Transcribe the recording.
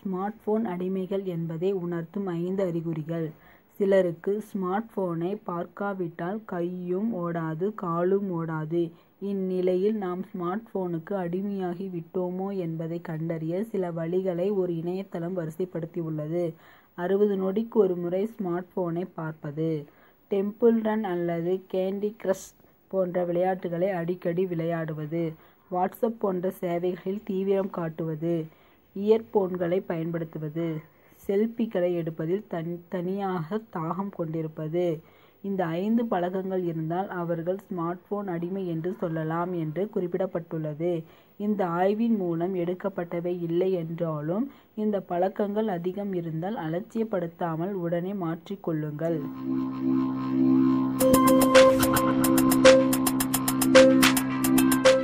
Smart phone அடிமைகள் என்பதை உணர்த்தும் ஐந்து அறிகுறிகள். சிலருக்கு ஸ்மார்ட் போனை பார்க்காவிட்டால் கையும் ஓடாது காலும் ஓடாது. இந்நிலையில் நாம் ஸ்மார்ட் போனுக்கு அடிமையாகி விட்டோமோ என்பதை கண்டறிய சில வழிகளை ஒரு இணையதளம் வரிசைப்படுத்தியுள்ளது. அறுபது நொடிக்கு ஒருமுறை ஸ்மார்ட் போனை பார்ப்பது. டெம்பிள் ரன் அல்லது கேண்டி கிரஷ் போன்ற விளையாட்டுகளை அடிக்கடி விளையாடுவது. வாட்ஸ்அப் போன்ற சேவைகளில் தீவிரம் காட்டுவது. இயர்போன்களை பயன்படுத்துவது. செல்பிகளை எடுப்பதில் தனியாக தாகம் கொண்டிருப்பது. இந்த ஐந்து பழக்கங்கள் இருந்தால் அவர்கள் ஸ்மார்ட் போன் அடிமை என்று சொல்லலாம் என்று குறிப்பிடப்பட்டுள்ளது. இந்த ஆய்வின் மூலம் எடுக்கப்பட்டவை இல்லை என்றாலும் இந்த பழக்கங்கள் அதிகம் இருந்தால் அலட்சியப்படுத்தாமல் உடனே மாற்றிக் கொள்ளுங்கள்.